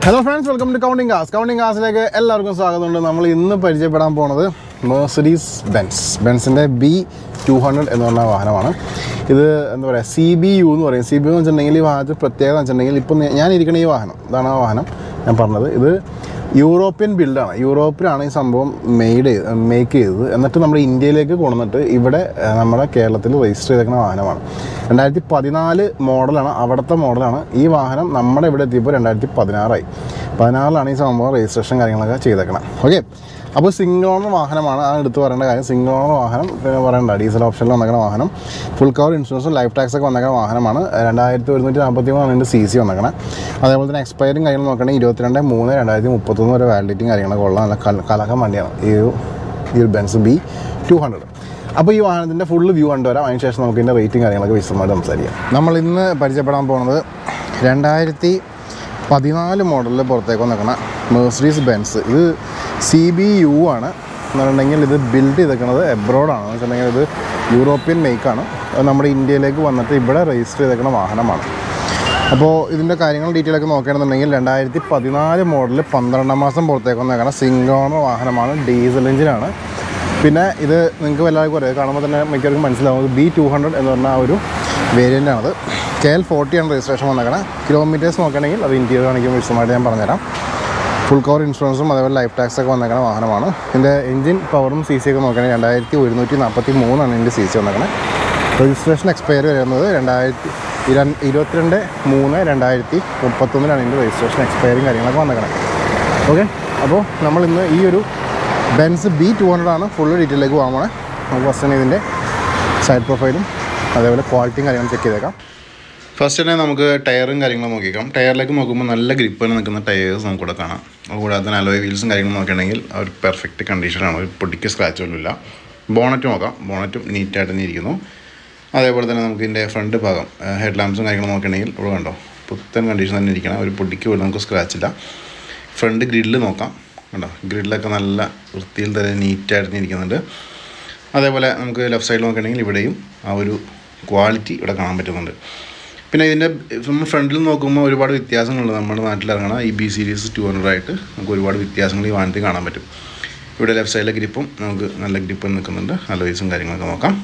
Hello friends welcome to counting cars counting കാസിലേക്ക് എല്ലാവർക്കും സ്വാഗതമുണ്ട് നമ്മൾ ഇന്ന് പരിചയപ്പെടാൻ പോണത് മേഴ്സഡീസ് ബെൻസ് ബെൻസിൻ്റെ ബി ടു ഹൺഡ്രഡ് എന്ന് പറഞ്ഞ വാഹനമാണ് ഇത് എന്താ പറയുക സി ബി യു എന്ന് പറയും സി ബി യു എന്ന് വെച്ചിട്ടുണ്ടെങ്കിൽ ഈ വാഹനത്തിൽ പ്രത്യേകത എന്ന് വെച്ചിട്ടുണ്ടെങ്കിൽ ഇപ്പം ഞാൻ ഇരിക്കുന്ന ഈ വാഹനം ഇതാണ് ആ വാഹനം ഞാൻ പറഞ്ഞത് ഇത് യൂറോപ്യൻ ബിൽഡാണ് യൂറോപ്പിലാണ് ഈ സംഭവം മെയ്ഡ് ചെയ്ത് മേക്ക് ചെയ്തത് എന്നിട്ട് നമ്മുടെ ഇന്ത്യയിലേക്ക് കൊണ്ടുവന്നിട്ട് ഇവിടെ ഏഹ്, നമ്മുടെ കേരളത്തിൽ രജിസ്റ്റർ ചെയ്തേക്കുന്ന വാഹനമാണ് രണ്ടായിരത്തി പതിനാല് മോഡലാണ് അവിടുത്തെ മോഡലാണ് ഈ വാഹനം നമ്മുടെ ഇവിടെ എത്തിയപ്പോൾ രണ്ടായിരത്തി പതിനാറായി പതിനാറിലാണ് ഈ സംഭവം രജിസ്ട്രേഷൻ കാര്യങ്ങളൊക്കെ ചെയ്തേക്കണം ഓക്കെ അപ്പോൾ സിംഗിൾ ഓണർ വാഹനമാണ് ആ എടുത്ത് പറയേണ്ട കാര്യം സിംഗിൾ ഓണർ വാഹനം പിന്നെ പറയണ്ട ഡീസൽ ഓപ്ഷനിൽ വന്നേക്കുന്ന വാഹനം ഫുൾ കവർ ഇൻഷുറൻസും ലൈഫ് ടാക്സ് ഒക്കെ വന്നേക്കുന്ന വാഹനമാണ് രണ്ടായിരത്തി ഒരുന്നൂറ്റി നാൽപ്പത്തി മൂന്നാണ് ഇതിൻ്റെ സി സി വന്നേക്കണം അതേപോലെ തന്നെ എക്സ്പയറും കാര്യങ്ങൾ നോക്കണമെങ്കിൽ ഇരുപത്തിരണ്ട് മൂന്ന് രണ്ടായിരത്തി മുപ്പത്തൊന്ന് വരെ വാലിഡിറ്റിയും കാര്യങ്ങളൊക്കെ ഉള്ള നല്ല കല കലക്കം വണ്ടിയാണ് ഈ ഒരു ഈ ഒരു ബെൻസ് ബി ടു ഹൺഡ്രഡ് അപ്പോൾ ഈ വാഹനത്തിൻ്റെ ഫുള്ള് വ്യൂ കണ്ടുവരാം അതിന് ശേഷം നമുക്ക് ഇതിൻ്റെ റേറ്റിംഗ് കാര്യങ്ങളൊക്കെ വിശദമായിട്ട് സംസാരിക്കാം നമ്മൾ ഇന്ന് പരിചയപ്പെടാൻ പോകുന്നത് രണ്ടായിരത്തി പതിനാല് മോഡലിൽ പുറത്തേക്ക് വന്നേക്കണ മേഴ്സഡീസ് ബെൻസ് ഇത് സി ബി യു ആണ് എന്ന് പറഞ്ഞിട്ടുണ്ടെങ്കിൽ ഇത് ബിൽഡ് ചെയ്തേക്കുന്നത് എബ്രോഡാണ് എന്ന് വെച്ചിട്ടുണ്ടെങ്കിൽ ഇത് യൂറോപ്യൻ മേക്കാണ് അത് നമ്മുടെ ഇന്ത്യയിലേക്ക് വന്നിട്ട് ഇവിടെ രജിസ്റ്റർ ചെയ്തേക്കുന്ന വാഹനമാണ് അപ്പോൾ ഇതിൻ്റെ കാര്യങ്ങൾ ഡീറ്റെയിൽ ഒക്കെ നോക്കുകയാണെന്നുണ്ടെങ്കിൽ രണ്ടായിരത്തി പതിനാല് മോഡൽ പന്ത്രണ്ടാം മാസം പുറത്തേക്ക് വന്നേക്കണ സിംഗോണർ വാഹനമാണ് ഡീസൽ എഞ്ചിനാണ് പിന്നെ ഇത് നിങ്ങൾക്ക് എല്ലാവർക്കും അറിയാം കാണുമ്പോൾ തന്നെ മിക്കവർക്കും മനസ്സിലാവും ബി ടു ഹൺഡ്രഡ് എന്ന് പറഞ്ഞ ആ ഒരു വേരിയൻ്റ് ആണത് കെ എൽ ഫോർട്ടി ആണ് രജിസ്ട്രേഷൻ വന്നേക്കണം കിലോമീറ്റേഴ്സ് നോക്കുകയാണെങ്കിൽ അത് ഇൻറ്റീരിയർ കാണിക്കുമ്പോൾ വിശദമായിട്ട് ഞാൻ പറഞ്ഞുതരാം ഫുൾ കവർ ഇൻഷുറൻസും അതേപോലെ ലൈഫ് ടാക്സ് ഒക്കെ വന്നേക്കണ വാഹനമാണ് ഇതിൻ്റെ എഞ്ചിൻ പവറും സി സി ഒക്കെ നോക്കുകയാണെങ്കിൽ രണ്ടായിരത്തി ഒരുന്നൂറ്റി നാൽപ്പത്തി മൂന്നാണ് ഇതിൻ്റെ സി സി വന്നേക്കണത് രജിസ്ട്രേഷൻ എക്സ്പയർ വരുന്നത് രണ്ടായിരത്തി ഇര- ഇരുപത്തിരണ്ട് മൂന്ന് രണ്ടായിരത്തി മുപ്പത്തൊന്നിലാണ് ഇതിൻ്റെ രജിസ്ട്രേഷൻ എക്സ്പയറും കാര്യങ്ങളൊക്കെ വന്നേക്കണത് ഓക്കെ അപ്പോൾ നമ്മൾ ഇന്ന് ഈ ഒരു ബെൻസ് ബി ടു ഹൺഡ്രഡ് ആണ് ഫുൾ ഡീറ്റെയിലേക്ക് പോകാൻ പോണേ നമുക്ക് ഫസ്റ്റ് തന്നെ ഇതിൻ്റെ സൈഡ് പ്രൊഫൈലും അതേപോലെ ക്വാളിറ്റിയും കാര്യങ്ങളും ചെക്ക് ചെയ്തേക്കാം ഫസ്റ്റ് തന്നെ നമുക്ക് ടയറും കാര്യങ്ങളും നോക്കിക്കാം ടയറിലേക്ക് നോക്കുമ്പോൾ നല്ല ഗ്രിപ്പിന് നിൽക്കുന്ന ടയേഴ്സ് നമുക്കിവിടെ കാണാം അതുകൂടാതെ തന്നെ അലോയ് വീൽസും കാര്യങ്ങളും നോക്കുകയാണെങ്കിൽ അവർ പെർഫെക്റ്റ് കണ്ടീഷനാണ് ഒരു പൊട്ടിക്ക് സ്ക്രാച്ച് പോലും ഇല്ല ബോണറ്റ് നോക്കാം ബോണറ്റും നീറ്റായിട്ട് തന്നെ ഇരിക്കുന്നു അതേപോലെ തന്നെ നമുക്ക് ഇതിൻ്റെ ഫ്രണ്ട് ഭാഗം ഹെഡ് ലാമ്പ്സും കാര്യങ്ങളും നോക്കുകയാണെങ്കിൽ ഇവിടെ കണ്ടോ പുത്തൻ കണ്ടീഷൻ തന്നെ ഇരിക്കണം ഒരു പൊടിക്ക് പോലും നമുക്ക് സ്ക്രാച്ച് ഇല്ല ഫ്രണ്ട് ഗ്രില്ല് നോക്കാം കണ്ടോ ഗ്രില്ലൊക്കെ നല്ല വൃത്തിയിൽ തന്നെ നീറ്റായിട്ട് തന്നെ ഇരിക്കുന്നുണ്ട് അതേപോലെ നമുക്ക് ലെഫ്റ്റ് സൈഡിൽ നോക്കുകയാണെങ്കിൽ ഇവിടെയും ആ ഒരു ക്വാളിറ്റി ഇവിടെ കാണാൻ പറ്റുന്നുണ്ട് പിന്നെ ഇതിൻ്റെ നമ്മൾ ഫ്രണ്ടിൽ നോക്കുമ്പോൾ ഒരുപാട് വ്യത്യാസങ്ങളുണ്ട് നമ്മുടെ നാട്ടിൽ ഇറങ്ങണ ഈ ബി സീരീസ് ടു ഹൺഡ്രഡ് ആയിട്ട് നമുക്ക് ഒരുപാട് വ്യത്യാസങ്ങൾ ഈ വാഹനത്തിൽ കാണാൻ പറ്റും ഇവിടെ ലെഫ്റ്റ് സൈഡിലെ ഗ്രിപ്പും നമുക്ക് നല്ല ഗ്രിപ്പ് നിൽക്കുന്നുണ്ട് അലോയ്സും കാര്യങ്ങളൊക്കെ നോക്കാം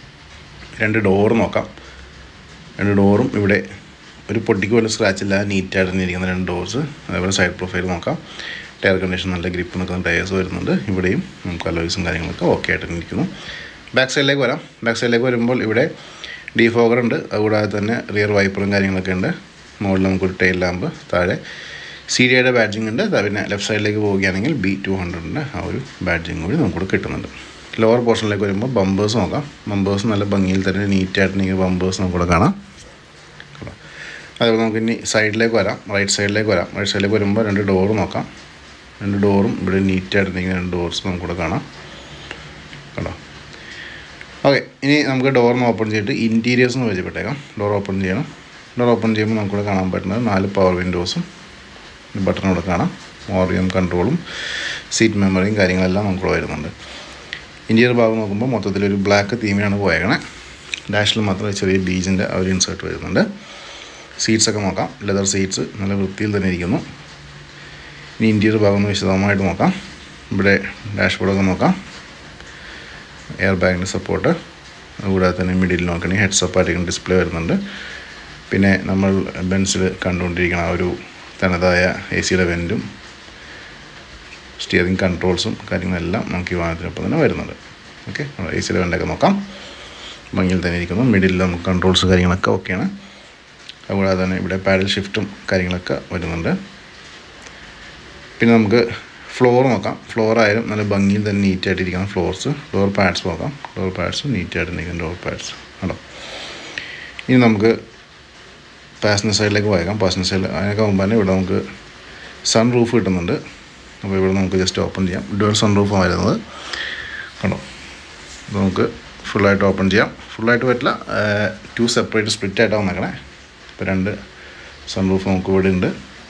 രണ്ട് ഡോർ നോക്കാം രണ്ട് ഡോറും ഇവിടെ ഒരു പൊട്ടിക്ക് പോലും സ്ക്രാച്ച് ഇല്ല നീറ്റായിട്ട് തന്നെ ഇരിക്കുന്ന രണ്ട് ഡോർസ് അതേപോലെ സൈഡ് പ്രൊഫൈൽ നോക്കാം ടയർ കണ്ടീഷൻ നല്ല ഗ്രിപ്പ് നിൽക്കുന്ന ടയേഴ്സ് വരുന്നുണ്ട് ഇവിടെയും നമുക്ക് അലോയ്സും കാര്യങ്ങളൊക്കെ ഓക്കെ ആയിട്ട് തന്നെ ഇരിക്കുന്നു ബാക്ക് സൈഡിലേക്ക് വരാം ബാക്ക് സൈഡിലേക്ക് വരുമ്പോൾ ഇവിടെ ഡീഫോഗർ ഉണ്ട് അതുകൂടാതെ തന്നെ റിയർ വൈപ്പറും കാര്യങ്ങളൊക്കെ ഉണ്ട് മുകളിൽ നമുക്കൊരു ടെയിൽ ലാമ്പ് താഴെ സി ഡിയുടെ ബാഡ്ജിങ് ഉണ്ട് ദാ പിന്നെ ലെഫ്റ്റ് സൈഡിലേക്ക് പോവുകയാണെങ്കിൽ ബി ടു ഹൺഡ്രഡിൻ്റെ ആ ഒരു ബാഡ്ജിങ് കൂടി നമുക്കിവിടെ കിട്ടുന്നുണ്ട് ലോവർ പോർഷനിലേക്ക് വരുമ്പോൾ ബമ്പേഴ്സ് നോക്കാം ബമ്പേഴ്സ് നല്ല ഭംഗിയിൽ തന്നെ നീറ്റായിട്ട് ഈ ബമ്പേഴ്സ് നമുക്കിവിടെ കാണാം കാണാം. അതേപോലെ നമുക്ക് ഇനി സൈഡിലേക്ക് വരാം റൈറ്റ് സൈഡിലേക്ക് വരാം റൈറ്റ് സൈഡിലേക്ക് വരുമ്പോൾ രണ്ട് ഡോറ് നോക്കാം രണ്ട് ഡോറും ഇവിടെ നീറ്റായിട്ട് ഇരിക്കുന്ന രണ്ട് ഡോർസ് നമുക്കിവിടെ കാണാം കണ്ടോ ഓക്കെ ഇനി നമുക്ക് ഡോറിന് ഓപ്പൺ ചെയ്തിട്ട് ഇൻറ്റീരിയേഴ്സ് എന്ന് പരിചയപ്പെട്ടേക്കാം ഡോർ ഓപ്പൺ ചെയ്യണം ഡോർ ഓപ്പൺ ചെയ്യുമ്പോൾ നമുക്കിവിടെ കാണാൻ പറ്റുന്നത് നാല് പവർ വിൻഡോസും ബട്ടൺ ഇവിടെ കാണാം ഓറിയം കൺട്രോളും സീറ്റ് മെമ്മറിയും കാര്യങ്ങളെല്ലാം നമുക്ക് വരുന്നുണ്ട് ഇൻറ്റീരിയർ ഭാഗം നോക്കുമ്പോൾ മൊത്തത്തിലൊരു ബ്ലാക്ക് തീമിനാണ് പോയേക്കണേ ഡാഷിൽ മാത്രം ഒരു ചെറിയ ബീജിൻ്റെ ഒരു ഇൻസേർട്ട് വരുന്നുണ്ട് സീറ്റ്സ് ഒക്കെ നോക്കാം ലെതർ സീറ്റ്സ് നല്ല വൃത്തിയിൽ തന്നെ ഇരിക്കുന്നു ഇനി ഇൻറ്റീരിയർ ഭാഗം ഒന്ന് വിശദമായിട്ട് നോക്കാം ഇവിടെ ഡാഷ്ബോർഡൊക്കെ നോക്കാം എയർ ബാഗിൻ്റെ സപ്പോർട്ട് അതുകൂടാതെ തന്നെ മിഡിൽ നോക്കണമെങ്കിൽ ഹെഡ്സ് അപ്പായിട്ട് ഡിസ്പ്ലേ വരുന്നുണ്ട് പിന്നെ നമ്മൾ ബെൻസിൽ കണ്ടുകൊണ്ടിരിക്കുന്ന ആ ഒരു തനതായ എ സിയുടെ വെൻറ്റും സ്റ്റിയറിംഗ് കൺട്രോൾസും കാര്യങ്ങളെല്ലാം നമുക്ക് ഈ വാഹനത്തിനൊപ്പം തന്നെ വരുന്നുണ്ട് ഓക്കെ എ സിയുടെ വെൻ്റൊക്കെ നോക്കാം ഭംഗിയിൽ തന്നെ ഇരിക്കുന്നു മിഡിൽ നമുക്ക് കൺട്രോൾസ് കാര്യങ്ങളൊക്കെ ഓക്കെയാണ് അതുകൂടാതെ തന്നെ ഇവിടെ പാഡൽ ഷിഫ്റ്റും കാര്യങ്ങളൊക്കെ വരുന്നുണ്ട് പിന്നെ നമുക്ക് ഫ്ലോർ നോക്കാം ഫ്ലോർ ആയാലും നല്ല ഭംഗിയിൽ തന്നെ നീറ്റായിട്ട് ഇരിക്കുന്ന ഫ്ലോർസ് ഡോർ പാഡ്സ് നോക്കാം ഡോർ പാഡ്സ് നീറ്റായിട്ട് ഇരിക്കുന്ന ഡോർ പാഡ്സ് കണ്ടോ ഇനി നമുക്ക് പാസഞ്ചർ സൈഡിലേക്ക് പോയേക്കാം പാസഞ്ചർ സൈഡിൽ അതിനൊക്കെ മുമ്പ് തന്നെ ഇവിടെ നമുക്ക് സൺ റൂഫ് കിട്ടുന്നുണ്ട് അപ്പോൾ ഇവിടെ നമുക്ക് ജസ്റ്റ് ഓപ്പൺ ചെയ്യാം ഡുവൽ സൺ റൂഫാണ് വരുന്നത് കണ്ടോ ഇത് നമുക്ക് ഫുള്ളായിട്ട് ഓപ്പൺ ചെയ്യാം ഫുള്ളായിട്ട് പറ്റില്ല ടു സെപ്പറേറ്റ് സ്പ്ലിറ്റ് ആയിട്ടാണ് വന്നേക്കണേ ഇപ്പോൾ രണ്ട് സൺ റൂഫ് നമുക്ക് ഇവിടെ ഉണ്ട്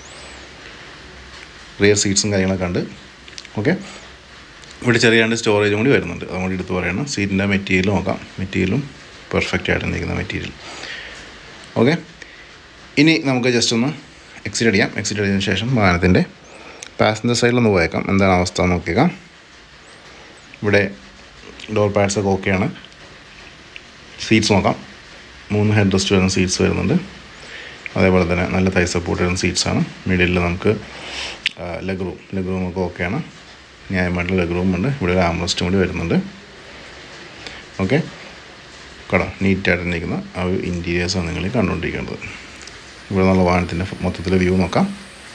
റിയർ സീറ്റ്സും കാര്യങ്ങളൊക്കെ ഉണ്ട് ഓക്കെ ഇവിടെ ചെറിയ രണ്ട് സ്റ്റോറേജും കൂടി വരുന്നുണ്ട് അതും കൂടി എടുത്ത് പറയണം സീറ്റിൻ്റെ മെറ്റീരിയൽ നോക്കാം മെറ്റീരിയലും പെർഫെക്റ്റ് ആയിട്ട് നിൽക്കുന്ന മെറ്റീരിയൽ ഓക്കെ ഇനി നമുക്ക് ജസ്റ്റ് ഒന്ന് എക്സിറ്റ് അടിക്കാം എക്സിറ്റ് അടിച്ചതിന് ശേഷം വാഹനത്തിൻ്റെ പാസഞ്ചർ സൈഡിലൊന്ന് പോയേക്കാം എന്താണ് അവസ്ഥ എന്ന് നോക്കിയേക്കാം ഇവിടെ ഡോർ പാഡ്സ് ഒക്കെ ഓക്കെയാണ് സീറ്റ്സ് നോക്കാം മൂന്ന് ഹെഡ് റെസ്റ്റ് വരുന്ന സീറ്റ്സ് വരുന്നുണ്ട് അതേപോലെ തന്നെ നല്ല തൈ സപ്പോർട്ട് വരുന്ന സീറ്റ്സാണ് മിഡിലിൽ നമുക്ക് ലെഗ് റൂം ലെഗ് റൂം ഒക്കെ ഓക്കെയാണ് ന്യായമായിട്ടുള്ള ലെഗ് റൂം ഉണ്ട് ഇവിടെ ഒരു ആംറസ്റ്റും കൂടി വരുന്നുണ്ട് ഓക്കെ കടം നീറ്റായിട്ട് നിൽക്കുന്ന ആ ഒരു ഇൻറ്റീരിയേഴ്സാണ് നിങ്ങൾ കണ്ടുകൊണ്ടിരിക്കേണ്ടത് ഇവിടെ നിന്നുള്ള വാഹനത്തിൻ്റെ മൊത്തത്തിലെ വ്യൂ നോക്കാം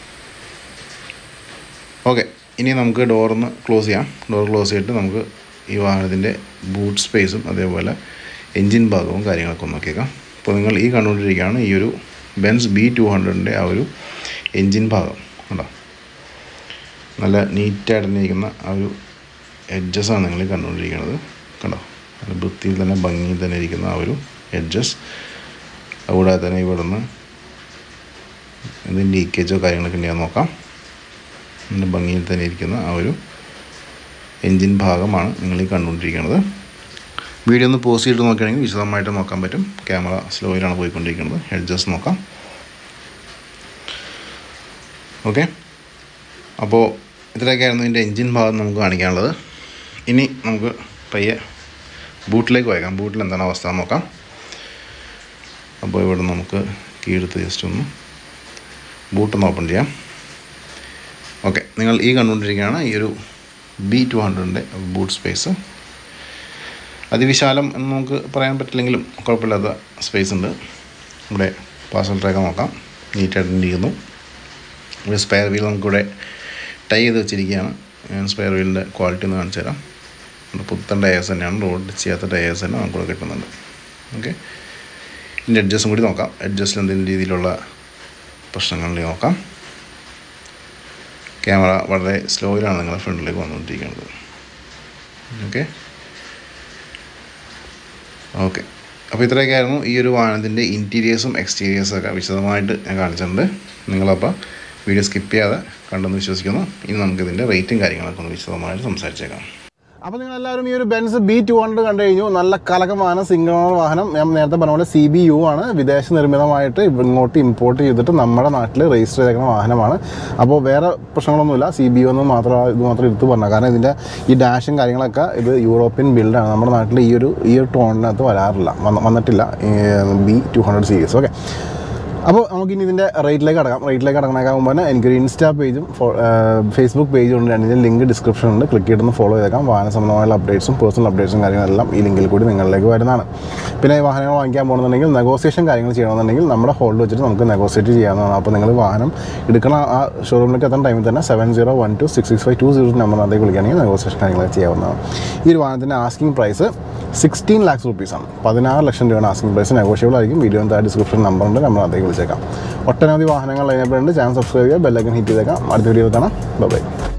ഓക്കെ ഇനി നമുക്ക് ഡോറൊന്ന് ക്ലോസ് ചെയ്യാം ഡോർ ക്ലോസ് ചെയ്തിട്ട് നമുക്ക് ഈ വാഹനത്തിൻ്റെ ബൂട്ട് സ്പേസും അതേപോലെ എൻജിൻ ഭാഗവും കാര്യങ്ങളൊക്കെ ഒന്ന് നോക്കിയേക്കാം അപ്പോൾ നിങ്ങൾ ഈ കണ്ടുകൊണ്ടിരിക്കുകയാണ് ഈ ഒരു ബെൻസ് ബി ടു ഹൺഡ്രഡിൻ്റെ ആ ഒരു എൻജിൻ ഭാഗം കണ്ടോ നല്ല നീറ്റായിട്ട് തന്നെ ഇരിക്കുന്ന ആ ഒരു എഡ്ജസാണ് നിങ്ങൾ കണ്ടുകൊണ്ടിരിക്കുന്നത് കണ്ടോ നല്ല വൃത്തിയിൽ തന്നെ ഭംഗിയിൽ തന്നെ ഇരിക്കുന്ന ആ ഒരു എഡ്ജസ് അതുകൂടാതെ തന്നെ ഇവിടെ നിന്ന് എന്തെങ്കിലും ലീക്കേജോ കാര്യങ്ങളൊക്കെ ഉണ്ടെങ്കിൽ നോക്കാം നല്ല ഭംഗിയിൽ തന്നെ ഇരിക്കുന്ന ആ ഒരു എൻജിൻ ഭാഗമാണ് നിങ്ങൾ ഈ കണ്ടുകൊണ്ടിരിക്കുന്നത് വീഡിയോ ഒന്ന് പോസ്റ്റ് ചെയ്തിട്ട് നോക്കുകയാണെങ്കിൽ വിശദമായിട്ട് നോക്കാൻ പറ്റും ക്യാമറ സ്ലോയിലാണ് പോയിക്കൊണ്ടിരിക്കുന്നത് എഡ്ജസ് നോക്കാം ഓക്കെ അപ്പോൾ ഇത്രയൊക്കെയായിരുന്നു ഇതിൻ്റെ എൻജിൻ ഭാഗം നമുക്ക് കാണിക്കാനുള്ളത് ഇനി നമുക്ക് പയ്യെ ബൂട്ടിലേക്ക് പോയേക്കാം ബൂട്ടിൽ എന്താണ് അവസ്ഥ എന്ന് നോക്കാം അപ്പോൾ ഇവിടെ നമുക്ക് കീഴെടുത്ത് ജസ്റ്റ് ഒന്ന് ബൂട്ടൊന്ന് ഓപ്പൺ ചെയ്യാം ഓക്കെ നിങ്ങൾ ഈ കണ്ടുകൊണ്ടിരിക്കുകയാണ് ഈ ഒരു ബി ടു ഹൺഡ്രഡിൻ്റെ ബൂട്ട് സ്പേസ് അതിവിശാലം എന്ന് നമുക്ക് പറയാൻ പറ്റില്ലെങ്കിലും കുഴപ്പമില്ലാത്ത സ്പേസ് ഉണ്ട് ഇവിടെ പാർസൽ ട്രാക്ക് നോക്കാം നീറ്റായിട്ട് ഇരിക്കുന്നു ഇവിടെ സ്പെയർ വീൽ നമുക്കിവിടെ ടൈ ചെയ്ത് വെച്ചിരിക്കുകയാണ് ഞാൻ സ്പെയർ വീലിൻ്റെ ക്വാളിറ്റി ഒന്ന് കാണിച്ചു തരാം ഇവിടെ പുത്തൻ ടയേഴ്സ് തന്നെയാണ് റോഡ് ചെയ്യാത്ത ടയേഴ്സ് തന്നെ നമുക്കിവിടെ കിട്ടുന്നുണ്ട് ഓക്കെ ഇതിൻ്റെ അഡ്ജസ്റ്റും കൂടി നോക്കാം അഡ്ജസ്റ്റിൽ എന്തെങ്കിലും രീതിയിലുള്ള പ്രശ്നങ്ങളിലേക്ക് നോക്കാം ക്യാമറ വളരെ സ്ലോയിലാണ് നിങ്ങളുടെ ഫ്രണ്ടിലേക്ക് വന്നുകൊണ്ടിരിക്കുന്നത് ഓക്കെ ഓക്കെ അപ്പോൾ ഇത്രയൊക്കെയായിരുന്നു ഈ ഒരു വാഹനത്തിൻ്റെ ഇൻറ്റീരിയേഴ്സും എക്സ്റ്റീരിയേഴ്സും ഒക്കെ വിശദമായിട്ട് ഞാൻ കാണിച്ചിട്ടുണ്ട് നിങ്ങളപ്പോൾ വീഡിയോ സ്കിപ്പ് ചെയ്യാതെ കണ്ടെന്ന് വിശ്വസിക്കുന്നു ഇനി നമുക്കിതിൻ്റെ റേറ്റും കാര്യങ്ങളൊക്കെ ഒന്ന് വിശദമായിട്ട് സംസാരിച്ചേക്കാം അപ്പോൾ നിങ്ങൾ എല്ലാവരും ഈ ഒരു ബെൻസ് ബി ടു ഹൺഡ്രഡ് കണ്ടു കഴിഞ്ഞു നല്ല കലകമാണ് സിംഗിൾ ഓണർ വാഹനം ഞാൻ നേരത്തെ പറഞ്ഞ പോലെ സി ബി യു ആണ് വിദേശ നിർമ്മിതമായിട്ട് ഇങ്ങോട്ട് ഇമ്പോർട്ട് ചെയ്തിട്ട് നമ്മുടെ നാട്ടിൽ രജിസ്റ്റർ ചെയ്തേക്കുന്ന വാഹനമാണ് അപ്പോൾ വേറെ പ്രശ്നങ്ങളൊന്നുമില്ല സി ബി യു എന്ന് മാത്രം ഇത് മാത്രം എടുത്ത് പറഞ്ഞാൽ കാരണം ഇതിൻ്റെ ഈ ഡാഷും കാര്യങ്ങളൊക്കെ ഇത് യൂറോപ്യൻ ബിൽഡാണ് നമ്മുടെ നാട്ടിൽ ഈ ഒരു ഈ ഒരു ടോണിനകത്ത് വരാറില്ല വന്ന- വന്നിട്ടില്ല B two hundred series okay അപ്പോൾ നമുക്കിനി ഇതിൻ്റെ റേറ്റിലേക്ക് കടക്കാം റേറ്റിലേക്ക് കടക്കണേക്കാൻ മുമ്പ് തന്നെ എനിക്കൊരു ഇൻസ്റ്റാ പേജും ഫേസ്ബുക്ക് പേജും ഉണ്ട് രണ്ടിൻ്റെ ലിങ്ക് ഡിസ്ക്രിപ്ഷൻ ഉണ്ട് ക്ലിക്ക് ചെയ്തൊന്ന് ഫോളോ ചെയ്തേക്കാം വാഹന സംബന്ധമായുള്ള അപ്ഡേറ്റ്സും പേഴ്സണൽ അപ്ഡേറ്റ്സും കാര്യങ്ങളെല്ലാം ഈ ലിങ്കിൽ കൂടി നിങ്ങളിലേക്ക് വരുന്നതാണ് പിന്നെ ഈ വാഹനങ്ങൾ വാങ്ങിക്കാൻ പോകുന്നുണ്ടെങ്കിൽ നെഗോസിയേഷൻ കാര്യങ്ങൾ ചെയ്യണമെന്നുണ്ടെങ്കിൽ നമ്മുടെ ഹോൾഡ് വെച്ചിട്ട് നമുക്ക് നെഗോസിയേറ്റ് ചെയ്യാവുന്നതാണ് അപ്പോൾ നിങ്ങൾ വാഹനം എടുക്കുന്ന ആ ഷോറൂമിലേക്ക് എത്തുന്ന ടൈമിൽ തന്നെ seven zero one two six six five two zero നമ്പറിനകത്തേക്ക് വിളിക്കുകയാണെങ്കിൽ നെഗോസിയേഷൻ കാര്യങ്ങളൊക്കെ ചെയ്യാവുന്നതാണ് ഈ ഒരു വാഹനത്തിൻ്റെ ആസ്കിംഗ് പ്രൈസ് സിക്സ്റ്റീൻ ലാക്സ് റുപ്പീസാണ് പതിനാറ് ലക്ഷം രൂപയാണ് ആസ്കിംഗ് പ്രൈസ് നെഗോഷ്യബിൾ ആയിരിക്കും വീഡിയോ താഴെ ഡിസ്ക്രിപ്ഷൻ നമ്പറുണ്ട് നമ്മൾ അതേക്ക് വിളിച്ചേക്കാം ഒട്ടനവധി വാഹനങ്ങൾ അതിനെപ്പോഴുണ്ട് ചാനൽ സബ്സ്ക്രൈബ് ചെയ്യുക ബെല്ലൈക്കൻ ഹിറ്റ് ചെയ്തേക്കാം അടുത്ത വീഡിയോ കാണാം ബൈ